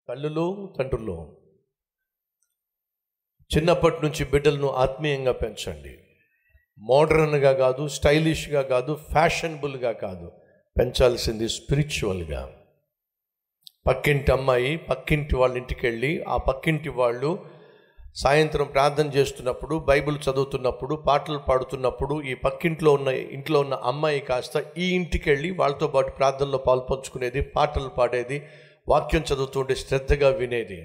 తల్లులు తండ్రులు చిన్నప్పటి నుంచి బిడ్డలను ఆత్మీయంగా పెంచండి మోడర్న్గా కాదు స్టైలిష్గా కాదు ఫ్యాషనబుల్గా కాదు పెంచాల్సింది స్పిరిచువల్గా పక్కింటి అమ్మాయి పక్కింటి వాళ్ళ ఇంటికి వెళ్ళి ఆ పక్కింటి వాళ్ళు సాయంత్రం ప్రార్థన చేస్తున్నప్పుడు బైబిల్ చదువుతున్నప్పుడు పాటలు పాడుతున్నప్పుడు ఈ పక్కింట్లో ఉన్న ఇంట్లో ఉన్న అమ్మాయి కాస్త ఈ ఇంటికి వెళ్ళి వాళ్ళతో పాటు ప్రార్థనలో పాల్పంచుకునేది పాటలు పాడేది వాక్యం చదువుతుంటే శ్రద్ధగా వినేది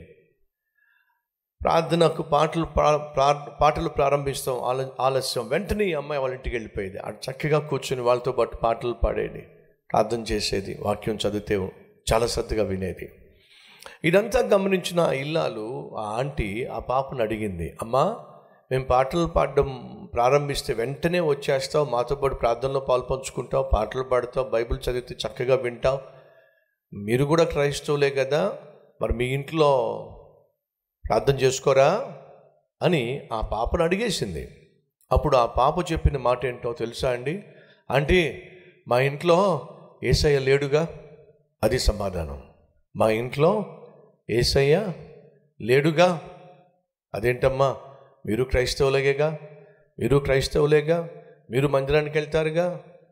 ప్రార్థనకు పాటలు ప్రా- ప్రా- పాటలు ప్రారంభిస్తాం ఆల ఆలస్యం వెంటనే ఈ అమ్మాయి వాళ్ళ ఇంటికి వెళ్ళిపోయేది అక్కడ చక్కగా కూర్చుని వాళ్ళతో పాటు పాటలు పాడేది ప్రార్థన చేసేది వాక్యం చదివితే చాలా శ్రద్ధగా వినేది ఇదంతా గమనించిన ఆ ఇల్లాలు ఆ ఆంటీ ఆ పాపను అడిగింది అమ్మా మేము పాటలు పాడడం ప్రారంభిస్తే వెంటనే వచ్చేస్తావు మాతో పాటు ప్రార్థనలో పాల్పంచుకుంటావు పాటలు పాడతావు బైబిల్ చదివితే చక్కగా వింటావు మీరు కూడా క్రైస్తవులే కదా మరి మీ ఇంట్లో ప్రార్థన చేసుకోరా అని ఆ పాపను అడిగేసింది అప్పుడు ఆ పాప చెప్పిన మాట ఏంటో తెలుసా అండి ఆంటీ మా ఇంట్లో ఏసయ్య లేడుగా అది సమాధానం మా ఇంట్లో ఏసయ్య లేడుగా అదేంటమ్మా మీరు క్రైస్తవులేగా మీరు క్రైస్తవులేగా మీరు మందిరానికి వెళ్తారుగా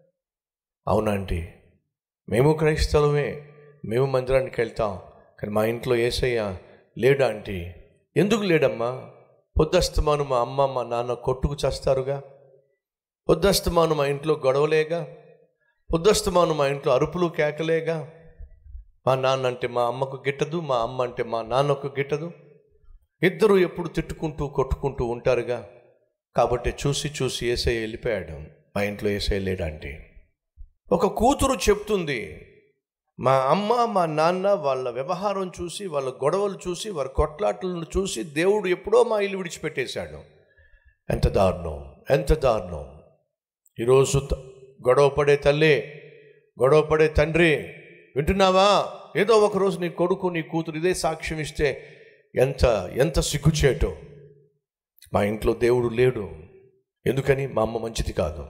అవునంటీ మేము క్రైస్తవులమే మేము మందిరానికి వెళ్తాం కానీ మా ఇంట్లో ఏసయ్య లేడా ఆంటీ ఎందుకు లేడమ్మా పొద్దస్తమాను మా అమ్మ మా నాన్న కొట్టుకు చేస్తారుగా పొద్దస్తమాను మా ఇంట్లో గొడవలేగా పొద్దస్తమాను మా ఇంట్లో అరుపులు కేకలేగా మా నాన్న అంటే మా అమ్మకు గిట్టదు మా అమ్మ అంటే మా నాన్నకు గిట్టదు ఇద్దరు ఎప్పుడు తిట్టుకుంటూ కొట్టుకుంటూ ఉంటారుగా కాబట్టి చూసి చూసి ఏసై వెళ్ళిపోయాడు మా ఇంట్లో ఏసై లేడంటే ఒక కూతురు చెప్తుంది మా అమ్మ మా నాన్న వాళ్ళ వ్యవహారం చూసి వాళ్ళ గొడవలు చూసి వారి కొట్లాటలను చూసి దేవుడు ఎప్పుడో మా ఇల్లు విడిచిపెట్టేశాడు ఎంత దారుణం ఎంత దారుణం ఈరోజు త- గొడవ పడే తల్లి గొడవ పడే తండ్రి వింటున్నావా ఏదో ఒక రోజు నీ కొడుకు నీ కూతురు ఇదే సాక్ష్యం ఇస్తే ఎంత ఎంత సిగ్గుచేటో మా ఇంట్లో దేవుడు లేడు ఎందుకని మా అమ్మ మంచిది కాదు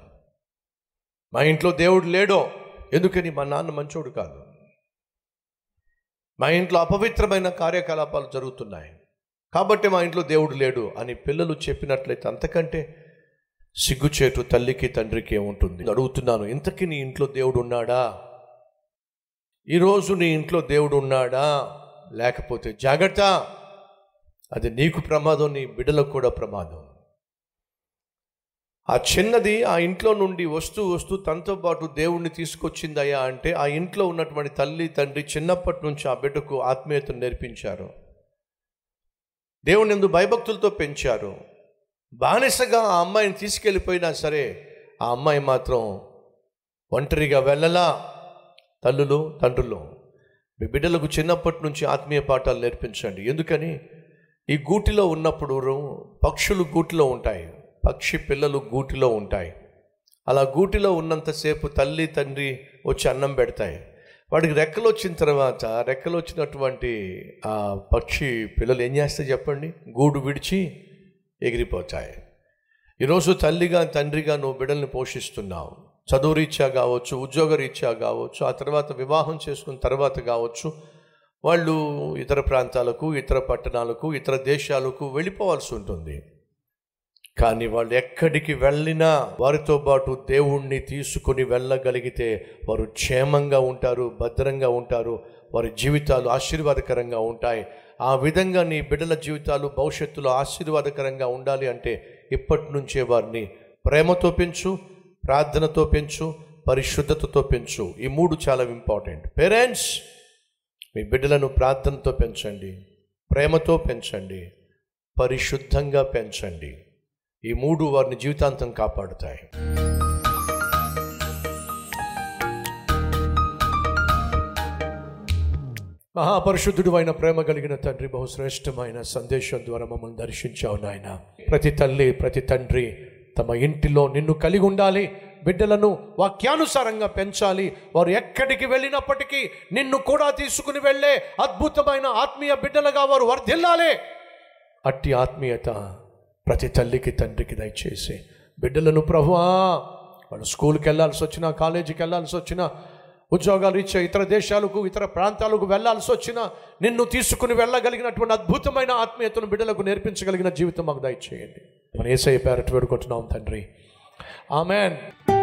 మా ఇంట్లో దేవుడు లేడో ఎందుకని మా నాన్న మంచోడు కాదు మా ఇంట్లో అపవిత్రమైన కార్యకలాపాలు జరుగుతున్నాయి కాబట్టి మా ఇంట్లో దేవుడు లేడు అని పిల్లలు చెప్పినట్లయితే అంతకంటే సిగ్గుచేటు తల్లికి తండ్రికి ఏముంటుంది అడుగుతున్నాను ఇంతకీ నీ ఇంట్లో దేవుడు ఉన్నాడా ఈరోజు నీ ఇంట్లో దేవుడు ఉన్నాడా లేకపోతే జాగ్రత్త అది నీకు ప్రమాదం నీ బిడ్డలకు కూడా ప్రమాదం ఆ చిన్నది ఆ ఇంట్లో నుండి వస్తూ వస్తూ తనతో పాటు దేవుణ్ణి తీసుకొచ్చిందయ్యా అంటే ఆ ఇంట్లో ఉన్నటువంటి తల్లి తండ్రి చిన్నప్పటి నుంచి ఆ బిడ్డకు ఆత్మీయతను నేర్పించారు దేవుని ఎందు భయభక్తులతో పెంచారు బానిసగా ఆ అమ్మాయిని తీసుకెళ్ళిపోయినా సరే ఆ అమ్మాయి మాత్రం ఒంటరిగా వెళ్ళలా తల్లులు తండ్రులు మీ బిడ్డలకు చిన్నప్పటి నుంచి ఆత్మీయ పాఠాలు నేర్పించండి ఎందుకని ఈ గూటిలో ఉన్నప్పుడు పక్షులు గూటిలో ఉంటాయి పక్షి పిల్లలు గూటిలో ఉంటాయి అలా గూటిలో ఉన్నంతసేపు తల్లి తండ్రి వచ్చి అన్నం పెడతాయి వాడికి రెక్కలు వచ్చిన తర్వాత రెక్కలు వచ్చినటువంటి ఆ పక్షి పిల్లలు ఏం చేస్తాయి చెప్పండి గూడు విడిచి ఎగిరిపోతాయి ఈరోజు తల్లిగా తండ్రిగా నువ్వు బిడ్డల్ని పోషిస్తున్నావు చదువు రీత్యా కావచ్చు ఉద్యోగ రీత్యా కావచ్చు ఆ తర్వాత వివాహం చేసుకున్న తర్వాత కావచ్చు వాళ్ళు ఇతర ప్రాంతాలకు ఇతర పట్టణాలకు ఇతర దేశాలకు వెళ్ళిపోవాల్సి ఉంటుంది కానీ వాళ్ళు ఎక్కడికి వెళ్ళినా వారితో పాటు దేవుణ్ణి తీసుకుని వెళ్ళగలిగితే వారు క్షేమంగా ఉంటారు భద్రంగా ఉంటారు వారి జీవితాలు ఆశీర్వాదకరంగా ఉంటాయి ఆ విధంగా నీ బిడ్డల జీవితాలు భవిష్యత్తులో ఆశీర్వాదకరంగా ఉండాలి అంటే ఇప్పటి నుంచే వారిని ప్రేమతో పెంచు ప్రార్థనతో పెంచు పరిశుద్ధతతో పెంచు ఈ మూడు చాలా ఇంపార్టెంట్ పేరెంట్స్ మీ బిడ్డలను ప్రార్థనతో పెంచండి ప్రేమతో పెంచండి పరిశుద్ధంగా పెంచండి ఈ మూడు వారిని జీవితాంతం కాపాడుతాయి మహాపరిశుద్ధుడు అయిన ప్రేమ కలిగిన తండ్రి బహుశ్రేష్టమైన సందేశం ద్వారా మమ్మల్ని దర్శించావు నాయన ప్రతి తల్లి ప్రతి తండ్రి తమ ఇంటిలో నిన్ను కలిగి ఉండాలి బిడ్డలను వాక్యానుసారంగా పెంచాలి వారు ఎక్కడికి వెళ్ళినప్పటికీ నిన్ను కూడా తీసుకుని వెళ్ళే అద్భుతమైన ఆత్మీయ బిడ్డలుగా వారు వర్ధిల్లాలి అట్టి ఆత్మీయత ప్రతి తల్లికి తండ్రికి దయచేసి బిడ్డలను ప్రభువా వాళ్ళు స్కూల్కి వెళ్ళాల్సి వచ్చినా కాలేజీకి వెళ్ళాల్సి వచ్చినా ఉద్యోగాలు రీత్యా ఇతర దేశాలకు ఇతర ప్రాంతాలకు వెళ్ళాల్సి వచ్చినా నిన్ను తీసుకుని వెళ్ళగలిగినటువంటి అద్భుతమైన ఆత్మీయతను బిడ్డలకు నేర్పించగలిగిన జీవితం మాకు దయచేయండి మన ఏసై పేరట్ వేడుకుంటున్నాం తండ్రి ఆమెన్